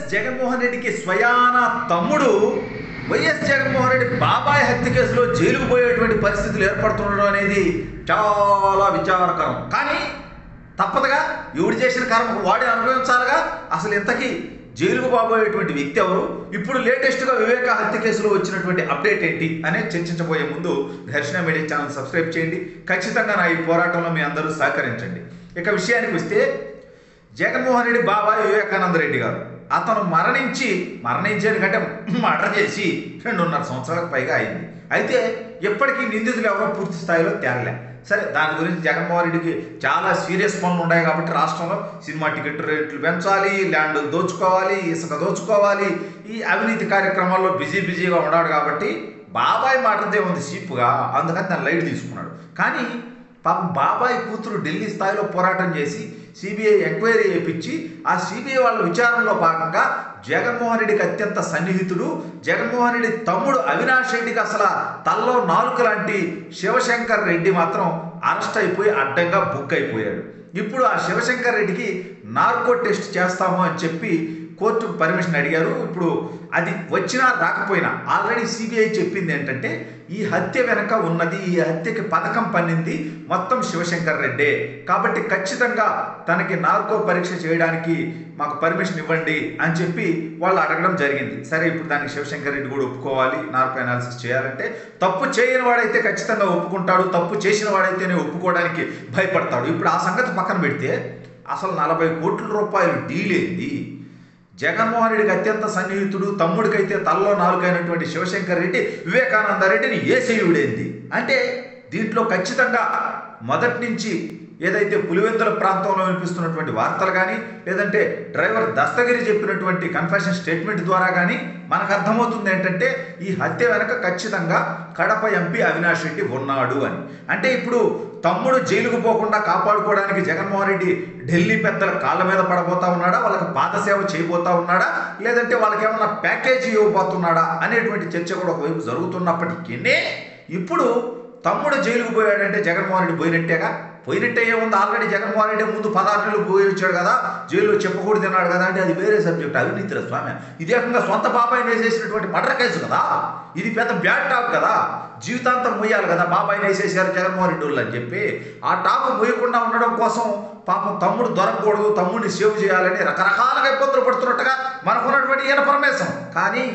జగన్మోహన్ రెడ్డికి స్వయాన తమ్ముడు వైఎస్ జగన్మోహన్ రెడ్డి బాబాయ్ హత్య కేసులో జైలుకు పోయేటువంటి పరిస్థితులు ఏర్పడుతుండడం అనేది చాలా విచారకరం కానీ తప్పదుగా ఎవడు చేసిన కర్మకు వాడే అనుభవించాలిగా అసలు ఇంతకీ జైలుకు బాబోయేటువంటి వ్యక్తి ఎవరు ఇప్పుడు లేటెస్ట్గా వివేక హత్య కేసులో వచ్చినటువంటి అప్డేట్ ఏంటి అనేది చర్చించబోయే ముందు ఘర్షణ మీడియా ఛానల్ సబ్స్క్రైబ్ చేయండి ఖచ్చితంగా నా ఈ పోరాటంలో మీ అందరూ సహకరించండి ఇక విషయానికి వస్తే జగన్మోహన్ రెడ్డి బాబాయ్ వివేకానంద రెడ్డి గారు అతను మరణించి మరణించాడు కంటే మర్డర్ చేసి రెండున్నర సంవత్సరాలకు పైగా అయింది అయితే ఎప్పటికీ నిందితులు ఎవరో పూర్తి స్థాయిలో తేలలే సరే దాని గురించి జగన్మోహన్ రెడ్డికి చాలా సీరియస్ పనులు ఉన్నాయి కాబట్టి రాష్ట్రంలో సినిమా టికెట్ రేట్లు పెంచాలి ల్యాండ్ దోచుకోవాలి ఇసుక దోచుకోవాలి ఈ అవినీతి కార్యక్రమాల్లో బిజీ బిజీగా ఉన్నాడు కాబట్టి బాబాయ్ మాటదే ఉంది సీపుగా అందుకని దాన్ని లైట్ తీసుకున్నాడు కానీ పాపం బాబాయ్ కూతురు ఢిల్లీ స్థాయిలో పోరాటం చేసి సిబిఐ ఎంక్వైరీ చేయించి ఆ సిబిఐ వాళ్ళ విచారణలో భాగంగా జగన్మోహన్ రెడ్డికి అత్యంత సన్నిహితుడు జగన్మోహన్ రెడ్డి తమ్ముడు అవినాష్ రెడ్డికి అసలు తల్లో నాలుక లాంటి శివశంకర్ రెడ్డి మాత్రం అరెస్ట్ అయిపోయి అడ్డంగా బుక్ అయిపోయాడు ఇప్పుడు ఆ శివశంకర్ రెడ్డికి నార్కో టెస్ట్ చేస్తాము అని చెప్పి కోర్టు పర్మిషన్ అడిగారు ఇప్పుడు అది వచ్చినా రాకపోయినా ఆల్రెడీ సిబిఐ చెప్పింది ఏంటంటే ఈ హత్య వెనక ఉన్నది ఈ హత్యకి పథకం పన్నింది మొత్తం శివశంకర్ రెడ్డే కాబట్టి ఖచ్చితంగా తనకి నార్కో పరీక్ష చేయడానికి మాకు పర్మిషన్ ఇవ్వండి అని చెప్పి వాళ్ళు అడగడం జరిగింది సరే ఇప్పుడు దానికి శివశంకర్ రెడ్డి కూడా ఒప్పుకోవాలి నార్కో అనాలిసిస్ చేయాలంటే తప్పు చేయని వాడైతే ఖచ్చితంగా ఒప్పుకుంటాడు తప్పు చేసిన వాడైతేనే ఒప్పుకోవడానికి భయపడతాడు ఇప్పుడు ఆ సంగతి పక్కన పెడితే అసలు నలభై కోట్ల రూపాయలు డీల్ ఏంది జగన్మోహన్ రెడ్డికి అత్యంత సన్నిహితుడు తమ్ముడికైతే తల్లో నాలుగైనటువంటి శివశంకర్ రెడ్డి వివేకానంద రెడ్డిని ఏసేయుడేంది అంటే దీంట్లో ఖచ్చితంగా మొదటి నుంచి ఏదైతే పులివెందుల ప్రాంతంలో వినిపిస్తున్నటువంటి వార్తలు కానీ లేదంటే డ్రైవర్ దస్తగిరి చెప్పినటువంటి కన్ఫెషన్ స్టేట్మెంట్ ద్వారా కానీ మనకు అర్థమవుతుంది ఏంటంటే ఈ హత్య వెనక ఖచ్చితంగా కడప ఎంపీ అవినాష్ రెడ్డి ఉన్నాడు అని అంటే ఇప్పుడు తమ్ముడు జైలుకు పోకుండా కాపాడుకోవడానికి జగన్మోహన్ రెడ్డి ఢిల్లీ పెద్దల కాళ్ళ మీద పడబోతా ఉన్నాడా వాళ్ళకి పాదసేవ చేయబోతా ఉన్నాడా లేదంటే వాళ్ళకి ఏమన్నా ప్యాకేజీ ఇవ్వబోతున్నాడా అనేటువంటి చర్చ కూడా ఒకవైపు జరుగుతున్నప్పటికీ ఇప్పుడు తమ్ముడు జైలుకు పోయాడంటే జగన్మోహన్ రెడ్డి పోయినట్టేగా పోయినట్టే ఏముంది ఆల్రెడీ జగన్మోహన్ రెడ్డి ముందు పదహారు నెలలు పోయి వచ్చాడు కదా జైల్లో చెప్పకూడదు తిన్నాడు కదా అంటే అది వేరే సబ్జెక్ట్ అవినీతిరా స్వామి ఇది ఏకంగా సొంత బాబాయిని వేసేసినటువంటి మర్డర్ కేసు కదా ఇది పెద్ద బ్యాడ్ టాక్ కదా జీవితాంతం మొయ్యాలి కదా బాబాయిని వేసేసారు జగన్మోహన్ రెడ్డి వాళ్ళు అని చెప్పి ఆ టాక్ మొయ్యకుండా ఉండడం కోసం పాపం తమ్ముడు దొరకకూడదు తమ్ముడిని సేవ్ చేయాలని రకరకాలుగా ఇబ్బందులు పడుతున్నట్టుగా మనకున్నటువంటి ఈయన పరమేశం కానీ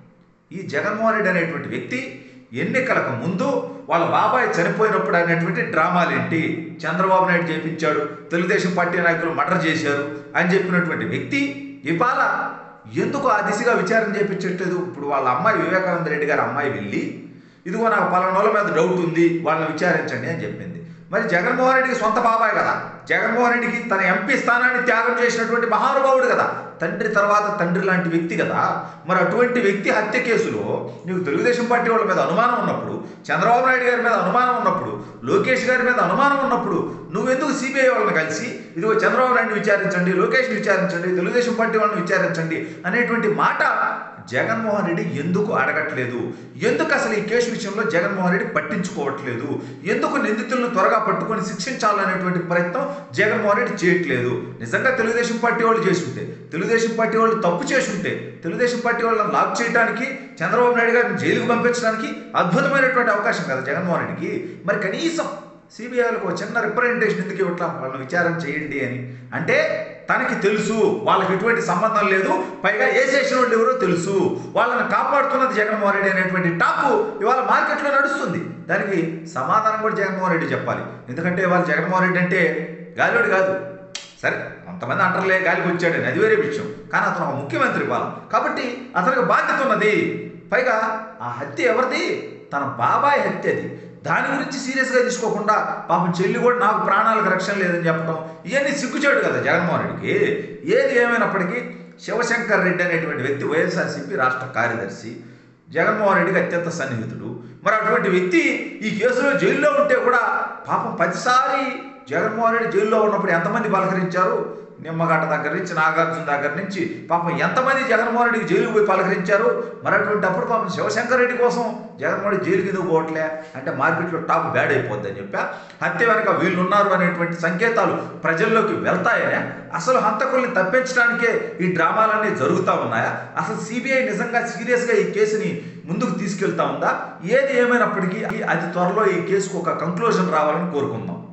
ఈ జగన్మోహన్ రెడ్డి అనేటువంటి వ్యక్తి ఎన్నికలకు ముందు వాళ్ళ బాబాయ్ చనిపోయినప్పుడు అనేటువంటి డ్రామాలేంటి చంద్రబాబు నాయుడు చేపించాడు తెలుగుదేశం పార్టీ నాయకులు మర్డర్ చేశారు అని చెప్పినటువంటి వ్యక్తి ఇవాళ ఎందుకు ఆ దిశగా విచారణ చేపించట్లేదు ఇప్పుడు వాళ్ళ అమ్మాయి వివేకానంద రెడ్డి గారి అమ్మాయి వెళ్ళి ఇదిగో నాకు పలానోళ్ళ మీద డౌట్ ఉంది వాళ్ళని విచారించండి అని చెప్పింది మరి జగన్మోహన్ రెడ్డికి సొంత బాబాయ్ కదా జగన్మోహన్ రెడ్డికి తన ఎంపీ స్థానాన్ని త్యాగం చేసినటువంటి మహానుభావుడు కదా తండ్రి తర్వాత తండ్రి లాంటి వ్యక్తి కదా మరి అటువంటి వ్యక్తి హత్య కేసులో నీకు తెలుగుదేశం పార్టీ వాళ్ళ మీద అనుమానం ఉన్నప్పుడు చంద్రబాబు నాయుడు గారి మీద అనుమానం ఉన్నప్పుడు లోకేష్ గారి మీద అనుమానం ఉన్నప్పుడు నువ్వెందుకు సిబిఐ వాళ్ళని కలిసి ఇదిగో చంద్రబాబు నాయుడు విచారించండి లోకేష్ని విచారించండి తెలుగుదేశం పార్టీ వాళ్ళని విచారించండి అనేటువంటి మాట జగన్మోహన్ రెడ్డి ఎందుకు అడగట్లేదు ఎందుకు అసలు ఈ కేసు విషయంలో జగన్మోహన్ రెడ్డి పట్టించుకోవట్లేదు ఎందుకు నిందితులను త్వరగా పట్టుకొని శిక్షించాలనేటువంటి ప్రయత్నం జగన్మోహన్ రెడ్డి చేయట్లేదు నిజంగా తెలుగుదేశం పార్టీ వాళ్ళు చేసుంటే తెలుగుదేశం పార్టీ వాళ్ళు తప్పు చేసుంటే తెలుగుదేశం పార్టీ వాళ్ళని లాక్ చేయడానికి చంద్రబాబు నాయుడు గారిని జైలుకు పంపించడానికి అద్భుతమైనటువంటి అవకాశం కదా జగన్మోహన్ రెడ్డికి మరి కనీసం సిబిఐలకు ఒక చిన్న రిప్రజెంటేషన్ ఎందుకు ఇవ్వట్లా వాళ్ళని విచారణ చేయండి అని అంటే తనకి తెలుసు వాళ్ళకి ఎటువంటి సంబంధం లేదు పైగా ఏ చేసిన వాళ్ళు ఎవరో తెలుసు వాళ్ళని కాపాడుతున్నది జగన్మోహన్ రెడ్డి అనేటువంటి టాపు ఇవాళ మార్కెట్లో నడుస్తుంది దానికి సమాధానం కూడా జగన్మోహన్ రెడ్డి చెప్పాలి ఎందుకంటే ఇవాళ జగన్మోహన్ రెడ్డి అంటే గాలివాడు కాదు సరే కొంతమంది అంటర్లే గాలికి వచ్చాడని అది వేరే విషయం కానీ అతను ఒక ముఖ్యమంత్రి ఇవ్వాలి కాబట్టి అతనికి బాధ్యత ఉన్నది పైగా ఆ హత్య ఎవరిది తన బాబాయ్ హత్య అది దాని గురించి సీరియస్గా తీసుకోకుండా పాపం చెల్లి కూడా నాకు ప్రాణాలకు రక్షణ లేదని చెప్పడం ఇవన్నీ సిగ్గుచేడు కదా జగన్మోహన్ రెడ్డికి ఏది ఏమైనప్పటికీ శివశంకర్ రెడ్డి అనేటువంటి వ్యక్తి వైఎస్ఆర్సీపీ రాష్ట్ర కార్యదర్శి జగన్మోహన్ రెడ్డికి అత్యంత సన్నిహితుడు మరి అటువంటి వ్యక్తి ఈ కేసులో జైల్లో ఉంటే కూడా పాపం ప్రతిసారి జగన్మోహన్ రెడ్డి జైల్లో ఉన్నప్పుడు ఎంతమంది పలకరించారు నిమ్మగడ్డ దగ్గర నుంచి నాగార్జున దగ్గర నుంచి పాపం ఎంతమంది జగన్మోహన్ రెడ్డికి జైలుకు పోయి పలకరించారు మరి అటువంటి అప్పుడు పాపం శివశంకర్ రెడ్డి కోసం జగన్మోహన్ రెడ్డి జైలుకి ఎందుకు పోవట్లే అంటే మార్కెట్లో టాప్ బ్యాడ్ అయిపోద్ది అని చెప్పా హత్య వెనక వీళ్ళు ఉన్నారు అనేటువంటి సంకేతాలు ప్రజల్లోకి వెళ్తాయనే అసలు హంతకుల్ని తప్పించడానికే ఈ డ్రామాలన్నీ జరుగుతూ ఉన్నాయా అసలు సిబిఐ నిజంగా సీరియస్గా ఈ కేసుని ముందుకు తీసుకెళ్తా ఉందా ఏది ఏమైనప్పటికీ అతి త్వరలో ఈ కేసుకు ఒక కంక్లూజన్ రావాలని కోరుకుందాం